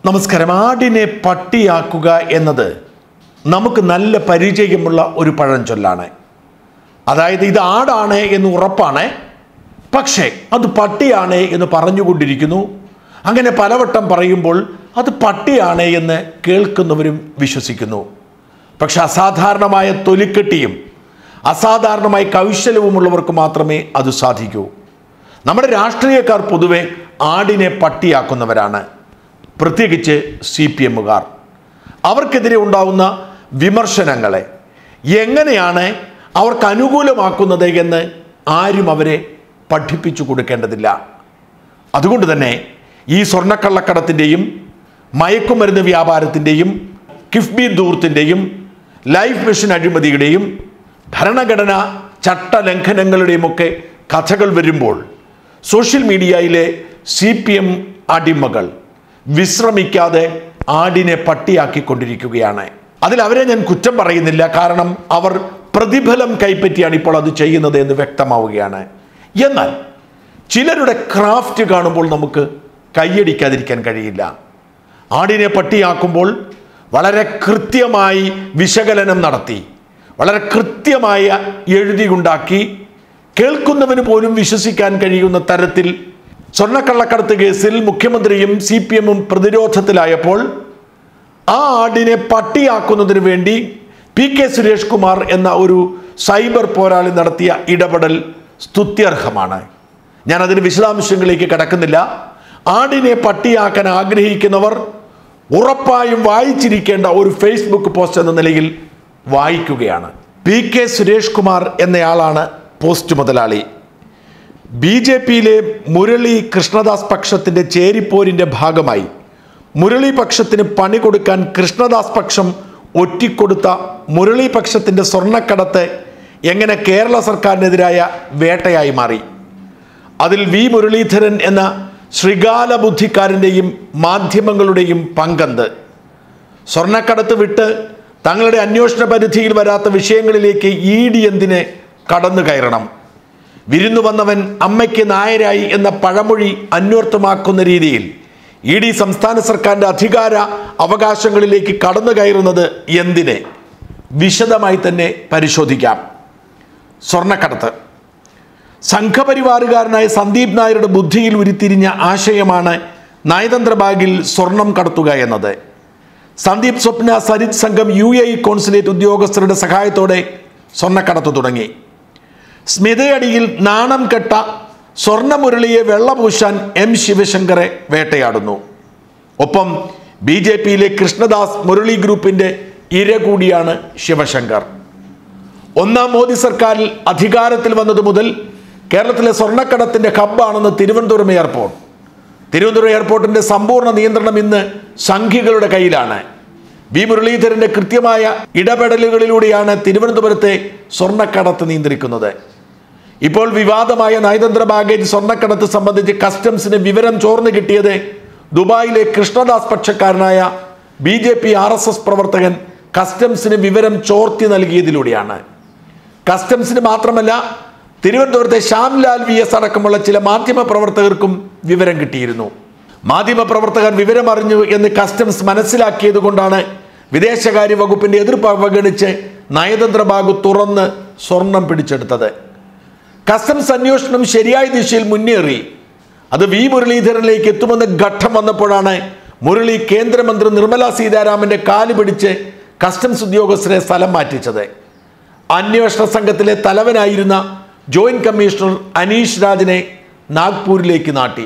നമസ്കാരം ആടിനെ പട്ടിയാക്കുക എന്നത് നമുക്ക് നല്ല പരിചയമുള്ള ഒരു പഴഞ്ചൊല്ലാണ് അതായത് ഇത് ആടാണ് എന്ന് ഉറപ്പാണ് പക്ഷേ അത് പട്ടിയാണ് എന്ന് പറഞ്ഞുകൊണ്ടിരിക്കുന്നു അങ്ങനെ പലവട്ടം പറയുമ്പോൾ അത് പട്ടിയാണ് എന്ന് കേൾക്കുന്നവരും വിശ്വസിക്കുന്നു പക്ഷെ അസാധാരണമായ തൊലിക്കെട്ടിയും അസാധാരണമായ കൗശലവുമുള്ളവർക്ക് മാത്രമേ അത് സാധിക്കൂ നമ്മുടെ രാഷ്ട്രീയക്കാർ പൊതുവെ ആടിനെ പട്ടിയാക്കുന്നവരാണ് പ്രത്യേകിച്ച് സി പി എമ്മുകാർ അവർക്കെതിരെ ഉണ്ടാവുന്ന വിമർശനങ്ങളെ എങ്ങനെയാണ് അവർക്ക് അനുകൂലമാക്കുന്നത് എന്ന് ആരും അവരെ പഠിപ്പിച്ചു കൊടുക്കേണ്ടതില്ല അതുകൊണ്ട് തന്നെ ഈ സ്വർണ്ണക്കള്ളക്കടത്തിൻ്റെയും മയക്കുമരുന്ന് വ്യാപാരത്തിൻ്റെയും കിഫ്ബി ദൂർത്തിൻ്റെയും ലൈഫ് മിഷൻ അഴിമതിയുടെയും ഭരണഘടന ചട്ടലംഘനങ്ങളുടെയും ഒക്കെ കഥകൾ വരുമ്പോൾ സോഷ്യൽ മീഡിയയിലെ സി പി എം അടിമകൾ വിശ്രമിക്കാതെ ആടിനെ പട്ടിയാക്കിക്കൊണ്ടിരിക്കുകയാണ് അതിൽ അവരെ ഞാൻ കുറ്റം പറയുന്നില്ല കാരണം അവർ പ്രതിഫലം കൈപ്പറ്റിയാണ് ഇപ്പോൾ അത് ചെയ്യുന്നത് എന്ന് വ്യക്തമാവുകയാണ് എന്നാൽ ചിലരുടെ ക്രാഫ്റ്റ് കാണുമ്പോൾ നമുക്ക് കൈയടിക്കാതിരിക്കാൻ കഴിയില്ല ആടിനെ പട്ടിയാക്കുമ്പോൾ വളരെ കൃത്യമായി വിശകലനം നടത്തി വളരെ കൃത്യമായ എഴുതി ഉണ്ടാക്കി കേൾക്കുന്നവന് പോലും വിശ്വസിക്കാൻ കഴിയുന്ന തരത്തിൽ സ്വർണ്ണക്കള്ളക്കടത്ത് കേസിൽ മുഖ്യമന്ത്രിയും സി പി എമ്മും പ്രതിരോധത്തിലായപ്പോൾ ആ ആടിനെ പട്ടിയാക്കുന്നതിന് വേണ്ടി പി കെ സുരേഷ് കുമാർ എന്ന ഒരു സൈബർ പോരാളി നടത്തിയ ഇടപെടൽ സ്തുത്യർഹമാണ് ഞാൻ അതിന് വിശദാംശങ്ങളിലേക്ക് കടക്കുന്നില്ല ആടിനെ പട്ടിയാക്കാൻ ആഗ്രഹിക്കുന്നവർ ഉറപ്പായും വായിച്ചിരിക്കേണ്ട ഒരു ഫേസ്ബുക്ക് പോസ്റ്റ് എന്ന നിലയിൽ വായിക്കുകയാണ് പി കെ സുരേഷ് കുമാർ എന്നയാളാണ് പോസ്റ്റ് മുതലാളി ബി ജെ പിയിലെ മുരളി കൃഷ്ണദാസ് പക്ഷത്തിന്റെ ചേരിപ്പോരിന്റെ ഭാഗമായി മുരളി പക്ഷത്തിന് പണി കൊടുക്കാൻ കൃഷ്ണദാസ് പക്ഷം ഒറ്റിക്കൊടുത്ത മുരളി പക്ഷത്തിന്റെ സ്വർണ്ണക്കടത്ത് എങ്ങനെ കേരള സർക്കാരിനെതിരായ വേട്ടയായി മാറി അതിൽ വി മുരളീധരൻ എന്ന ശൃഗാല ബുദ്ധിക്കാരൻ്റെയും മാധ്യമങ്ങളുടെയും പങ്കെന്ത് സ്വർണ്ണക്കടത്ത് വിട്ട് തങ്ങളുടെ അന്വേഷണ പരിധിയിൽ വരാത്ത വിഷയങ്ങളിലേക്ക് ഇ ഡി എന്തിന് കടന്നു കയറണം വിരുന്നു വന്നവൻ അമ്മയ്ക്ക് നായരായി എന്ന പഴമൊഴി അന്വർത്ഥമാക്കുന്ന രീതിയിൽ ഇ ഡി സംസ്ഥാന സർക്കാരിൻ്റെ അധികാര അവകാശങ്ങളിലേക്ക് കടന്നു കയറുന്നത് എന്തിന് വിശദമായി തന്നെ പരിശോധിക്കാം സ്വർണ്ണക്കടത്ത് സംഘപരിവാറുകാരനായ സന്ദീപ് നായരുടെ ബുദ്ധിയിൽ ഉരുത്തിരിഞ്ഞ ആശയമാണ് നയതന്ത്ര ബാഗിൽ സ്വർണം കടത്തുക എന്നത് സന്ദീപ് സ്വപ്ന സരിത് സംഘം യു എ ഇ കോൺസുലേറ്റ് ഉദ്യോഗസ്ഥരുടെ സഹായത്തോടെ സ്വർണ്ണക്കടത്ത് തുടങ്ങി സ്മിതയടിയിൽ നാണം കെട്ട സ്വർണ്ണമുരളിയെ വെള്ളപൂശാൻ എം ശിവശങ്കറെ വേട്ടയാടുന്നു ഒപ്പം ബി ജെ പിയിലെ കൃഷ്ണദാസ് മുരളി ഗ്രൂപ്പിന്റെ ഇര കൂടിയാണ് ശിവശങ്കർ ഒന്നാം മോദി സർക്കാരിൽ അധികാരത്തിൽ വന്നത് മുതൽ കേരളത്തിലെ സ്വർണ്ണക്കടത്തിന്റെ ഹബ്ബാണെന്ന് തിരുവനന്തപുരം എയർപോർട്ട് തിരുവനന്തപുരം എയർപോർട്ടിന്റെ സമ്പൂർണ്ണ നിയന്ത്രണം ഇന്ന് സംഘികളുടെ കയ്യിലാണ് വി മുരളീധരന്റെ കൃത്യമായ ഇടപെടലുകളിലൂടെയാണ് തിരുവനന്തപുരത്തെ സ്വർണ്ണക്കടത്ത് നിയന്ത്രിക്കുന്നത് ഇപ്പോൾ വിവാദമായ നയതന്ത്ര ബാഗേജ് സ്വർണ്ണക്കടത്ത് സംബന്ധിച്ച് കസ്റ്റംസിന് വിവരം ചോർന്നു കിട്ടിയത് ദുബായിലെ കൃഷ്ണദാസ് പക്ഷക്കാരനായ B J P R S S പ്രവർത്തകൻ കസ്റ്റംസിന് വിവരം ചോർത്തി നൽകിയതിലൂടെയാണ് കസ്റ്റംസിന് മാത്രമല്ല തിരുവനന്തപുരത്തെ ശ്യാംലാൽ വി എസ് അടക്കമുള്ള ചില മാധ്യമ പ്രവർത്തകർക്കും വിവരം കിട്ടിയിരുന്നു മാധ്യമ പ്രവർത്തകർ വിവരം അറിഞ്ഞു എന്ന് കസ്റ്റംസ് മനസ്സിലാക്കിയത് കൊണ്ടാണ് വിദേശകാര്യ വകുപ്പിന്റെ എതിർപ്പ് അവഗണിച്ച് നയതന്ത്ര ബാഗ് തുറന്ന് സ്വർണം പിടിച്ചെടുത്തത് കസ്റ്റംസ് അന്വേഷണം ശരിയായ ദിശയിൽ മുന്നേറി അത് വി മുരളീധരനിലേക്ക് എത്തുമെന്ന് ഘട്ടം വന്നപ്പോഴാണ് മുരളി കേന്ദ്രമന്ത്രി നിർമ്മല സീതാരാമന്റെ കാല് പിടിച്ച് കസ്റ്റംസ് ഉദ്യോഗസ്ഥരെ സ്ഥലം മാറ്റിച്ചത് അന്വേഷണ സംഘത്തിലെ തലവനായിരുന്ന ജോയിന്റ് കമ്മീഷണർ അനീഷ് രാജിനെ നാഗ്പൂരിലേക്ക് നാട്ടി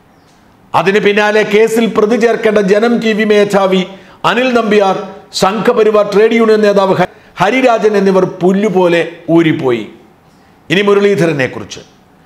അതിന് പിന്നാലെ കേസിൽ പ്രതി ചേർക്കേണ്ട ജനം ടി വി മേധാവി അനിൽ നമ്പ്യാർ സംഘപരിവാർ ട്രേഡ് യൂണിയൻ നേതാവ് ഹ- ഹരിരാജൻ എന്നിവർ പുല്ലുപോലെ ഊരിപ്പോയി ഇനി മുരളീധരനെ കുറിച്ച്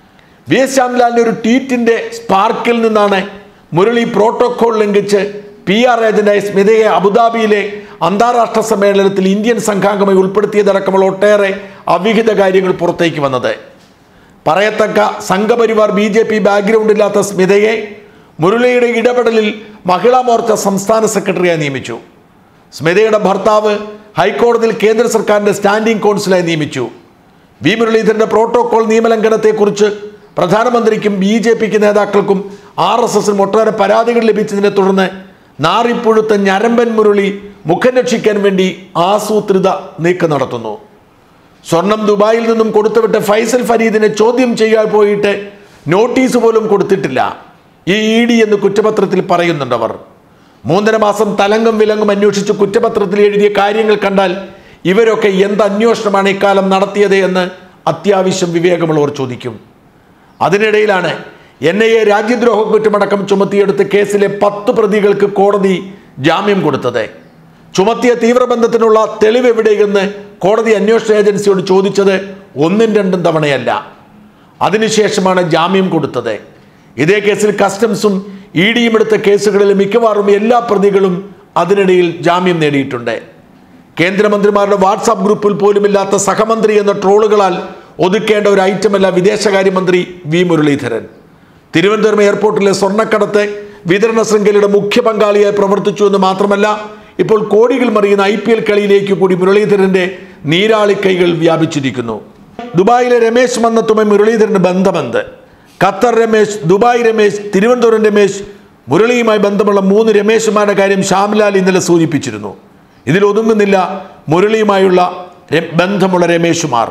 വി എസ് ശ്യാംലാലിന്റെ ഒരു ട്വീറ്റിന്റെ സ്പാർക്കിൽ നിന്നാണ് മുരളി പ്രോട്ടോകോൾ ലംഘിച്ച് പി ആർ ഏജന്റായ സ്മിതയെ അബുദാബിയിലെ അന്താരാഷ്ട്ര സമ്മേളനത്തിൽ ഇന്ത്യൻ സംഘാംഗമായി ഉൾപ്പെടുത്തിയതടക്കമുള്ള ഒട്ടേറെ അവിഹിത കാര്യങ്ങൾ പുറത്തേക്ക് വന്നത് പറയത്തക്ക Sangh Parivar B J P background ഇല്ലാത്ത സ്മിതയെ മുരളിയുടെ ഇടപെടലിൽ മഹിളാ മോർച്ച സംസ്ഥാന സെക്രട്ടറിയായി നിയമിച്ചു സ്മിതയുടെ ഭർത്താവ് ഹൈക്കോടതിയിൽ കേന്ദ്ര സർക്കാരിന്റെ സ്റ്റാൻഡിംഗ് കൗൺസിലായി നിയമിച്ചു വി മുരളീധരന്റെ പ്രോട്ടോകോൾ നിയമലംഘനത്തെക്കുറിച്ച് പ്രധാനമന്ത്രിക്കും ബി ജെ പിക്ക് നേതാക്കൾക്കും ആർ എസ് എസിനും ഒട്ടേറെ പരാതികൾ ലഭിച്ചതിനെ തുടർന്ന് നാറിപ്പുഴുത്ത ഞരമ്പൻ മുരളി മുഖം രക്ഷിക്കാൻ വേണ്ടി ആസൂത്രിത നീക്കം നടത്തുന്നു സ്വർണം ദുബായിൽ നിന്നും കൊടുത്തുവിട്ട ഫൈസൽ ഫരീദിനെ ചോദ്യം ചെയ്യാൻ പോയിട്ട് നോട്ടീസ് പോലും കൊടുത്തിട്ടില്ല ഈ ഇ ഡി എന്ന് കുറ്റപത്രത്തിൽ പറയുന്നുണ്ടവർ മൂന്നര മാസം തലങ്കം വിലങ്ങും അന്വേഷിച്ച് കുറ്റപത്രത്തിൽ എഴുതിയ കാര്യങ്ങൾ കണ്ടാൽ ഇവരൊക്കെ എന്ത് അന്വേഷണമാണ് ഇക്കാലം നടത്തിയത് എന്ന് അത്യാവശ്യം വിവേകമുള്ളവർ ചോദിക്കും അതിനിടയിലാണ് എൻ ഐ എ രാജ്യദ്രോഹ കുറ്റമടക്കം ചുമത്തിയെടുത്ത കേസിലെ പത്ത് പ്രതികൾക്ക് കോടതി ജാമ്യം കൊടുത്തത് ചുമത്തിയ തീവ്രബന്ധത്തിനുള്ള തെളിവ് എവിടെയെന്ന് കോടതി അന്വേഷണ ഏജൻസിയോട് ചോദിച്ചത് ഒന്നും രണ്ടും തവണയല്ല അതിനുശേഷമാണ് ജാമ്യം കൊടുത്തത് ഇതേ കേസിൽ കസ്റ്റംസും ഇ ഡിയും എടുത്ത കേസുകളിൽ മിക്കവാറും എല്ലാ പ്രതികളും അതിനിടയിൽ ജാമ്യം നേടിയിട്ടുണ്ട് കേന്ദ്രമന്ത്രിമാരുടെ വാട്സാപ്പ് ഗ്രൂപ്പിൽ പോലുമില്ലാത്ത സഹമന്ത്രി എന്ന ട്രോളുകളാൽ ഒതുക്കേണ്ട ഒരു ഐറ്റമല്ല വിദേശകാര്യമന്ത്രി വി മുരളീധരൻ തിരുവനന്തപുരം എയർപോർട്ടിലെ സ്വർണ്ണക്കടത്ത് വിതരണ ശൃംഖലയുടെ മുഖ്യ പങ്കാളിയായി പ്രവർത്തിച്ചു എന്ന് മാത്രമല്ല ഇപ്പോൾ കോടികൾ മറിയുന്ന ഐ പി എൽ കളിയിലേക്ക് കൂടി മുരളീധരന്റെ നീരാളി കൈകൾ വ്യാപിച്ചിരിക്കുന്നു ദുബായിലെ രമേശ് മന്നത്തുമായി മുരളീധരന് ബന്ധമെന്ത് ഖത്തർ രമേശ് ദുബായ് രമേശ് തിരുവനന്തപുരം രമേശ് മുരളിയുമായി ബന്ധമുള്ള മൂന്ന് രമേശുമാരുടെ കാര്യം ശ്യാംലാൽ ഇന്നലെ സൂചിപ്പിച്ചിരുന്നു ഇതിൽ ഒതുങ്ങുന്നില്ല മുരളിയുമായുള്ള ര- ബന്ധമുള്ള രമേശുമാർ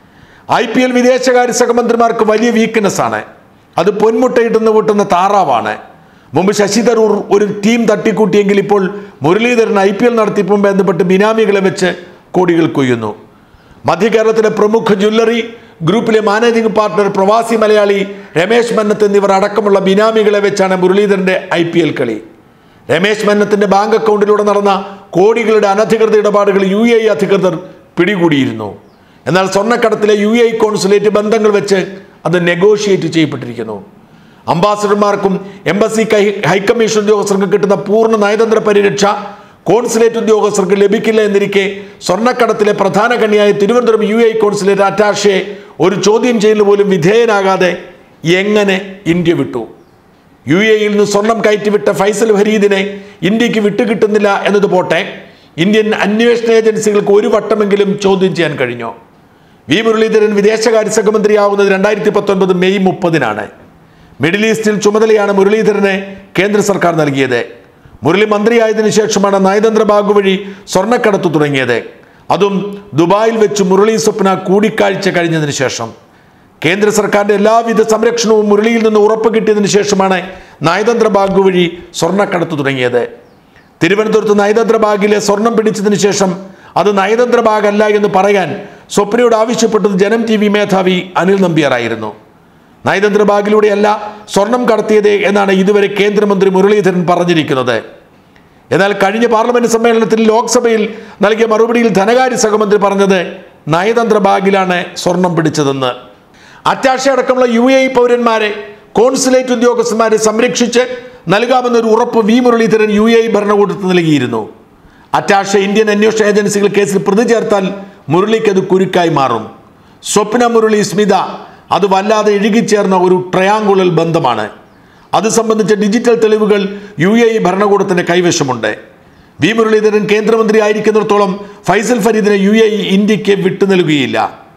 ഐ പി എൽ വിദേശകാര്യ സഹമന്ത്രിമാർക്ക് വലിയ വീക്ക്നെസ് ആണ് അത് പൊന്മുട്ടയിടുന്ന കൂട്ടുന്ന താറാവാണ് മുമ്പ് ശശി തരൂർ ഒരു ടീം തട്ടിക്കൂട്ടിയെങ്കിൽ ഇപ്പോൾ മുരളീധരൻ ഐ പി എൽ നടത്തിപ്പും ബന്ധപ്പെട്ട് ബിനാമികളെ വെച്ച് കോടികൾ കൊയ്യുന്നു മധ്യ കേരളത്തിലെ പ്രമുഖ ജ്വല്ലറി ഗ്രൂപ്പിലെ മാനേജിംഗ് പാർട്ണർ പ്രവാസി മലയാളി രമേശ് മന്നത്ത് എന്നിവർ അടക്കമുള്ള ബിനാമികളെ വെച്ചാണ് മുരളീധരന്റെ ഐ പി എൽ കളി രമേശ് മന്നത്തിന്റെ ബാങ്ക് അക്കൗണ്ടിലൂടെ നടന്ന കോടികളുടെ അനധികൃത ഇടപാടുകൾ യു എ അധികൃതർ പിടികൂടിയിരുന്നു എന്നാൽ സ്വർണ്ണക്കടത്തിലെ യു എ കോൺസുലേറ്റ് ബന്ധങ്ങൾ വെച്ച് അത് നെഗോഷിയേറ്റ് ചെയ്യപ്പെട്ടിരിക്കുന്നു അംബാസഡർമാർക്കും എംബസി കൈ- ഹൈക്കമ്മീഷൻ ഉദ്യോഗസ്ഥർക്കും കിട്ടുന്ന പൂർണ്ണ നയതന്ത്ര പരിരക്ഷ കോൺസുലേറ്റ് ഉദ്യോഗസ്ഥർക്ക് ലഭിക്കില്ല എന്നിരിക്കെ സ്വർണ്ണക്കടത്തിലെ പ്രധാന കണ്ണിയായ Thiruvananthapuram U A consulate attache ഒരു ചോദ്യം ചെയ്യലിന് പോലും വിധേയനാകാതെ എങ്ങനെ ഇന്ത്യ വിട്ടു യു എയിൽ നിന്ന് സ്വർണം കയറ്റിവിട്ട ഫൈസൽ ഫരീദിനെ ഇന്ത്യക്ക് വിട്ടുകിട്ടുന്നില്ല എന്നത് പോട്ടെ ഇന്ത്യൻ അന്വേഷണ ഏജൻസികൾക്ക് ഒരു വട്ടമെങ്കിലും ചോദ്യം ചെയ്യാൻ കഴിഞ്ഞോ വി മുരളീധരൻ വിദേശകാര്യ സഹമന്ത്രിയാവുന്നത് രണ്ടായിരത്തി പത്തൊൻപത് മെയ് മുപ്പതിനാണ് മിഡിൽ ഈസ്റ്റിൽ ചുമതലയാണ് മുരളീധരന് കേന്ദ്ര സർക്കാർ നൽകിയത് മുരളി മന്ത്രിയായതിനു ശേഷമാണ് നയതന്ത്ര ബാഗ് വഴി സ്വർണ്ണക്കടത്ത് തുടങ്ങിയത് അതും ദുബായിൽ വെച്ച് മുരളി സ്വപ്ന കൂടിക്കാഴ്ച കഴിഞ്ഞതിന് ശേഷം കേന്ദ്ര സർക്കാരിന്റെ എല്ലാവിധ സംരക്ഷണവും മുരളിയിൽ നിന്ന് ഉറപ്പ് കിട്ടിയതിനു ശേഷമാണ് നയതന്ത്ര ബാഗ് വഴി സ്വർണ്ണക്കടത്ത് തുടങ്ങിയത് തിരുവനന്തപുരത്ത് നയതന്ത്ര ബാഗിലെ സ്വർണം പിടിച്ചതിന് ശേഷം അത് നയതന്ത്ര ബാഗല്ല എന്ന് പറയാൻ സ്വപ്നയോട് ആവശ്യപ്പെട്ടത് ജനം ടി വി മേധാവി അനിൽ നമ്പ്യാറായിരുന്നു നയതന്ത്ര ബാഗിലൂടെയല്ല സ്വർണം കടത്തിയത് എന്നാണ് ഇതുവരെ കേന്ദ്രമന്ത്രി മുരളീധരൻ പറഞ്ഞിരിക്കുന്നത് എന്നാൽ കഴിഞ്ഞ പാർലമെന്റ് സമ്മേളനത്തിൽ ലോക്സഭയിൽ നൽകിയ മറുപടിയിൽ ധനകാര്യ സഹമന്ത്രി പറഞ്ഞത് നയതന്ത്ര ബാഗിലാണ് സ്വർണം പിടിച്ചതെന്ന് അറ്റാഷ അടക്കമുള്ള യു എ പൗരന്മാരെ കോൺസുലേറ്റ് ഉദ്യോഗസ്ഥന്മാരെ സംരക്ഷിച്ച് നൽകാമെന്നൊരു ഉറപ്പ് വി മുരളീധരൻ യു എ ഭരണകൂടത്തിന് നൽകിയിരുന്നു അറ്റാഷ ഇന്ത്യൻ അന്വേഷണ ഏജൻസികൾ കേസിൽ പ്രതി ചേർത്താൽ മുരളിക്ക് അത് കുരുക്കായി മാറും സ്വപ്ന മുരളി സ്മിത അത് വല്ലാതെ ഇഴുകിച്ചേർന്ന ഒരു ട്രയാങ്കുളൽ ബന്ധമാണ് അത് സംബന്ധിച്ച ഡിജിറ്റൽ തെളിവുകൾ യു എ ഭരണകൂടത്തിന്റെ കൈവശമുണ്ട് വി മുരളീധരൻ കേന്ദ്രമന്ത്രി ആയിരിക്കുന്നിടത്തോളം ഫൈസൽ ഫരീദിനെ യു എ ഇന്ത്യക്ക് വിട്ടു നൽകുകയില്ല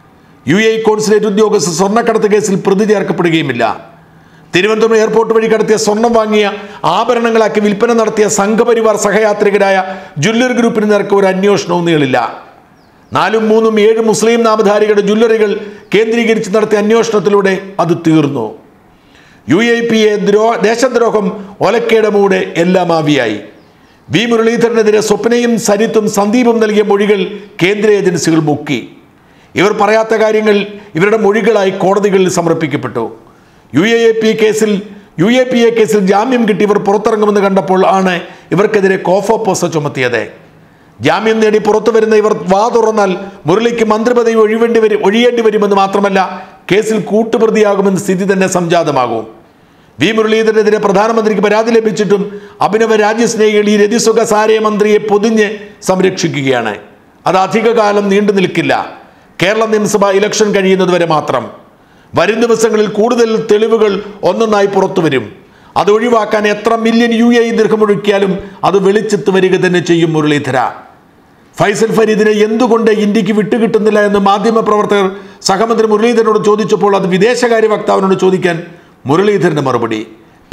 യു എ കോൺസുലേറ്റ് ഉദ്യോഗസ്ഥർ സ്വർണ്ണക്കടത്ത് കേസിൽ പ്രതി ചേർക്കപ്പെടുകയുമില്ല തിരുവനന്തപുരം എയർപോർട്ട് വഴി കടത്തിയ സ്വർണം വാങ്ങിയ ആഭരണങ്ങളാക്കി വിൽപ്പന നടത്തിയ സംഘപരിവാർ സഹയാത്രികരായ ജ്വല്ലറി ഗ്രൂപ്പിന് നേർക്ക് ഒരു അന്വേഷണവും നീളില്ല നാലും മൂന്നും ഏഴ് മുസ്ലിം നാമധാരികളുടെ ജ്വല്ലറികൾ കേന്ദ്രീകരിച്ച് നടത്തിയ അന്വേഷണത്തിലൂടെ അത് തീർന്നു യു എ പി എ ദ്രോ ദേശദ്രോഹം ഒലക്കേടെ മൂടെ എല്ലാം ആവിയായി വി മുരളീധരനെതിരെ സ്വപ്നയും സരിത്തും സന്ദീപും നൽകിയ മൊഴികൾ കേന്ദ്ര ഏജൻസികൾ മുക്കി ഇവർ പറയാത്ത കാര്യങ്ങൾ ഇവരുടെ മൊഴികളായി കോടതികളിൽ സമർപ്പിക്കപ്പെട്ടു യു എ പി കേസിൽ യു എ പി എ കേസിൽ ജാമ്യം കിട്ടി ഇവർ പുറത്തിറങ്ങുമെന്ന് കണ്ടപ്പോൾ ആണ് ഇവർക്കെതിരെ കോഫോപ്പോസ ചുമത്തിയത് ജാമ്യം നേടി പുറത്തു വരുന്ന ഇവർ വാ തുറന്നാൽ മുരളിക്ക് മന്ത്രിപദവി ഒഴിവേണ്ടി വരും ഒഴിയേണ്ടി വരുമെന്ന് മാത്രമല്ല കേസിൽ കൂട്ടുപ്രതിയാകുമെന്ന് സ്ഥിതി തന്നെ സംജാതമാകും വി മുരളീധരനെതിരെ പ്രധാനമന്ത്രിക്ക് പരാതി ലഭിച്ചിട്ടും അഭിനവ രാജ്യസ്നേഹികൾ ഈ രതിസുഖ സാരയ മന്ത്രിയെ പൊതിഞ്ഞ് സംരക്ഷിക്കുകയാണ് അത് അധികകാലം നീണ്ടു നിൽക്കില്ല കേരള നിയമസഭ ഇലക്ഷൻ കഴിയുന്നതുവരെ മാത്രം വരും ദിവസങ്ങളിൽ കൂടുതൽ തെളിവുകൾ ഒന്നൊന്നായി പുറത്തു വരും അത് ഒഴിവാക്കാൻ എത്ര മില്യൺ യു എ ദീർഘമൊഴുക്കിയാലും അത് വെളിച്ചത്ത് വരിക തന്നെ ചെയ്യും മുരളീധര ഫൈസൽ ഫരീദിനെ എന്തുകൊണ്ട് ഇന്ത്യക്ക് വിട്ടുകിട്ടുന്നില്ല എന്ന് മാധ്യമപ്രവർത്തകർ സഹമന്ത്രി മുരളീധരനോട് ചോദിച്ചപ്പോൾ അത് വിദേശകാര്യ വക്താവിനോട് ചോദിക്കാൻ മുരളീധരന്റെ മറുപടി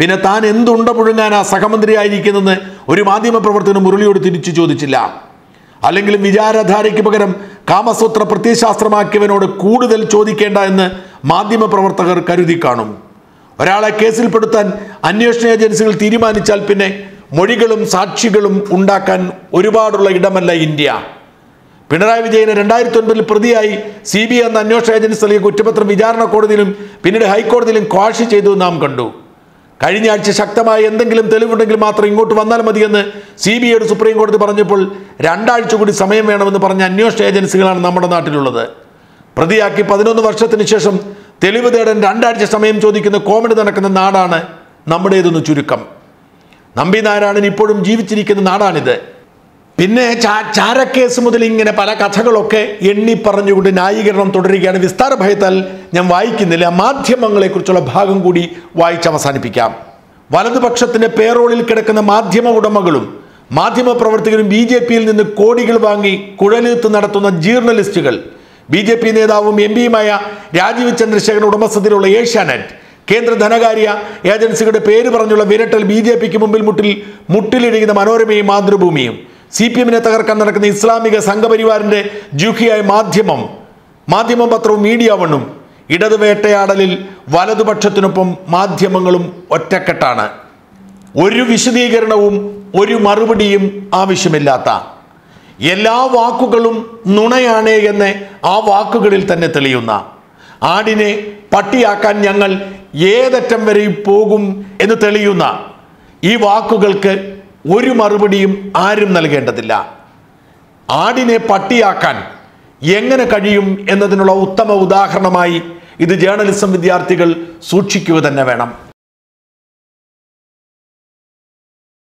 പിന്നെ താൻ എന്തുണ്ട മുഴുങ്ങാനാ സഹമന്ത്രി ആയിരിക്കുന്നെന്ന് ഒരു മാധ്യമപ്രവർത്തകന് മുരളിയോട് തിരിച്ചു ചോദിച്ചില്ല അല്ലെങ്കിൽ വിചാരധാരയ്ക്ക് പകരം കാമസൂത്ര പ്രത്യയശാസ്ത്രമാക്കിയവനോട് കൂടുതൽ ചോദിക്കേണ്ട എന്ന് മാധ്യമപ്രവർത്തകർ കരുതി കാണും ഒരാളെ കേസിൽപ്പെടുത്താൻ അന്വേഷണ ഏജൻസികൾ തീരുമാനിച്ചാൽ പിന്നെ മൊഴികളും സാക്ഷികളും ഉണ്ടാക്കാൻ ഒരുപാടുള്ള ഇടമല്ല ഇന്ത്യ പിണറായി വിജയന് രണ്ടായിരത്തി ഒൻപതിൽ പ്രതിയായി സി ബി ഐ എന്ന അന്വേഷണ ഏജൻസി നൽകിയ കുറ്റപത്രം വിചാരണ കോടതിയിലും പിന്നീട് ഹൈക്കോടതിയിലും ക്വാഷ് ചെയ്തു നാം കണ്ടു കഴിഞ്ഞ ആഴ്ച ശക്തമായ എന്തെങ്കിലും തെളിവുണ്ടെങ്കിൽ മാത്രം ഇങ്ങോട്ട് വന്നാൽ മതിയെന്ന് സി ബി ഐയുടെ സുപ്രീം കോടതി പറഞ്ഞപ്പോൾ രണ്ടാഴ്ച കൂടി സമയം വേണമെന്ന് പറഞ്ഞ അന്വേഷണ ഏജൻസികളാണ് നമ്മുടെ നാട്ടിലുള്ളത് പ്രതിയാക്കി പതിനൊന്ന് വർഷത്തിന് ശേഷം തെളിവ് തേടാൻ രണ്ടാഴ്ച സമയം ചോദിക്കുന്ന കോമഡി നടക്കുന്ന നാടാണ് നമ്മുടേതെന്ന് ചുരുക്കം നമ്പി നാരായണൻ ഇപ്പോഴും ജീവിച്ചിരിക്കുന്ന നാടാണിത് പിന്നെ ചാ- ചാരക്കേസ് മുതൽ ഇങ്ങനെ പല കഥകളൊക്കെ എണ്ണി പറഞ്ഞുകൊണ്ട് ന്യായീകരണം തുടരുകയാണ് വിസ്താര ഭയത്താൽ ഞാൻ വായിക്കുന്നില്ല മാധ്യമങ്ങളെക്കുറിച്ചുള്ള ഭാഗം കൂടി വായിച്ച് അവസാനിപ്പിക്കാം വലതുപക്ഷത്തിന്റെ പേറോളിൽ കിടക്കുന്ന മാധ്യമ ഉടമകളും മാധ്യമ പ്രവർത്തകരും ബി ജെ പിയിൽ നിന്ന് കോടികൾ വാങ്ങി കുഴലീത്ത് നടത്തുന്ന ജീർണലിസ്റ്റുകൾ ബി ജെ പി നേതാവും എം പിയുമായ രാജീവ് ചന്ദ്രശേഖരൻ ഉടമസ്ഥതയിലുള്ള ഏഷ്യാനെറ്റ് കേന്ദ്ര ധനകാര്യ ഏജൻസികളുടെ പേര് പറഞ്ഞുള്ള വിരട്ടൽ ബി ജെ പിക്ക് മുമ്പിൽ മുട്ടിൽ മുട്ടിലിടിക്കുന്ന മനോരമയും മാതൃഭൂമിയും സി പി എമ്മിനെ തകർക്കാൻ നടക്കുന്ന ഇസ്ലാമിക സംഘപരിവാറിന്റെ ജൂഹിയായ മാധ്യമം മാധ്യമം പത്രവും മീഡിയ വണ്ണും ഇടത് വേട്ടയാടലിൽ വലതുപക്ഷത്തിനൊപ്പം മാധ്യമങ്ങളും ഒറ്റക്കെട്ടാണ് ഒരു വിശദീകരണവും ഒരു മറുപടിയും ആവശ്യമില്ലാത്ത എല്ലാ വാക്കുകളും നുണയാണ് എന്ന് ആ വാക്കുകളിൽ തന്നെ തെളിയുന്ന ആടിനെ പട്ടിയാക്കാൻ ഞങ്ങൾ ഏതറ്റം വരെ പോകും എന്ന് തെളിയുന്ന ഈ വാക്കുകൾക്ക് ഒരു മറുപടിയും ആരും നൽകേണ്ടതില്ല ആടിനെ പട്ടിയാക്കാൻ എങ്ങനെ കഴിയും എന്നതിനുള്ള ഉത്തമ ഉദാഹരണമായി ഇത് ജേർണലിസം വിദ്യാർത്ഥികൾ സൂക്ഷിക്കുക തന്നെ വേണം